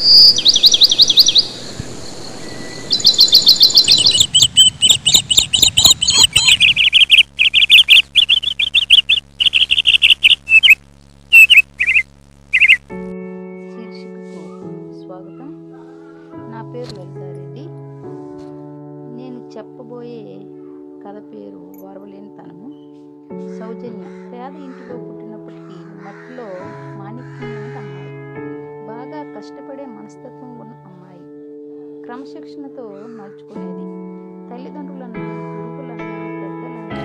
శీర్షికకు స్వాగతం నా పేరు లలితారెడ్డి నేను చెప్పబోయే కథ పేరు వారవలేని తనము సౌజన్య పేద ఇంటిలో పుట్టినప్పటికీ మట్టిలో మాణిక్యం లాంటి అమ్మాయి బాగా కష్టపడే మనస్తత్వం ఉన్న అమ్మాయి క్రమశిక్షణతో నడుచుకునేది తల్లిదండ్రులను గురువులను పెద్దలను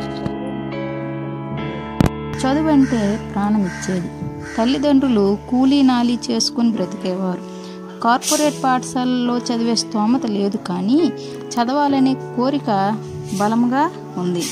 చదువు అంటే ప్రాణం ఇచ్చేది తల్లిదండ్రులు కూలీ నాలీ చేసుకుని బ్రతికేవారు కార్పొరేట్ పాఠశాలలో చదివే స్తోమత లేదు కానీ చదవాలనే కోరిక బలంగా ఉంది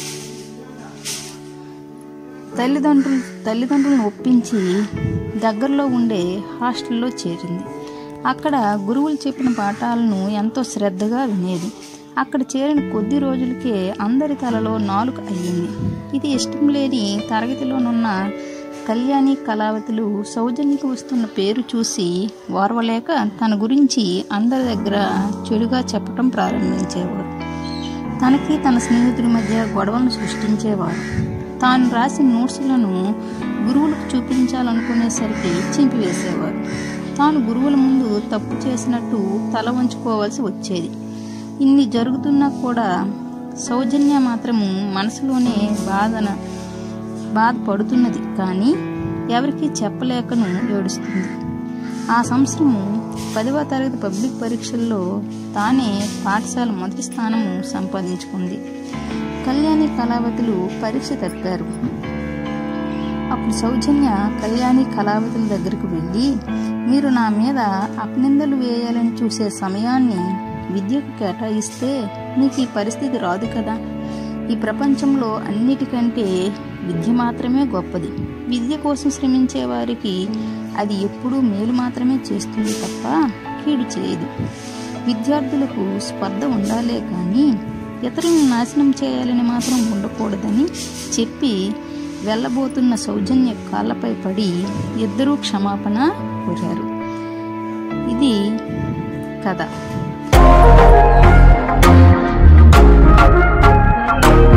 తల్లిదండ్రులు తల్లిదండ్రులను ఒప్పించి దగ్గరలో ఉండే హాస్టల్లో చేరింది అక్కడ గురువులు చెప్పిన పాఠాలను ఎంతో శ్రద్ధగా వినేది అక్కడ చేరిన కొద్ది రోజులకే అందరి తలలో నాలుక అయ్యింది ఇది ఇష్టం లేని తరగతిలోనున్న కళ్యాణి కళావతులు సౌజన్యకు వస్తున్న పేరు చూసి వారవలేక తన గురించి అందరి దగ్గర చెడుగా చెప్పటం ప్రారంభించేవారు తనకి తన స్నేహితుడి మధ్య గొడవలను సృష్టించేవారు తాను రాసిన నోట్స్లను గురువులకు చూపించాలనుకునేసరికి చింపివేసేవారు తాను గురువుల ముందు తప్పు చేసినట్టు తల వంచుకోవాల్సి వచ్చేది ఇన్ని జరుగుతున్నా కూడా సౌజన్య మాత్రము మనసులోనే బాధన బాధపడుతున్నది కానీ ఎవరికీ చెప్పలేకను ఏడుస్తుంది ఆ సంవత్సరము పదవ తరగతి పబ్లిక్ పరీక్షల్లో తానే పాఠశాల మొదటి స్థానము సంపాదించుకుంది కళ్యాణి కళావతులు పరీక్ష తప్పారు అప్పుడు సౌజన్య కళ్యాణి కళావతుల దగ్గరకు వెళ్ళి మీరు నా మీద అపనిందలు వేయాలని చూసే సమయాన్ని విద్యకు కేటాయిస్తే మీకు ఈ పరిస్థితి రాదు కదా ఈ ప్రపంచంలో అన్నిటికంటే విద్య మాత్రమే గొప్పది విద్య కోసం శ్రమించే వారికి అది ఎప్పుడూ మేలు మాత్రమే చేస్తుంది తప్ప కీడు చేయదు విద్యార్థులకు స్పర్ధ ఉండాలే కానీ ఇతరులను నాశనం చేయాలని మాత్రం ఉండకూడదని చెప్పి వెళ్ళబోతున్న సౌజన్య కాళ్ళపై పడి ఇద్దరూ క్షమాపణ కోరారు ఇది కథ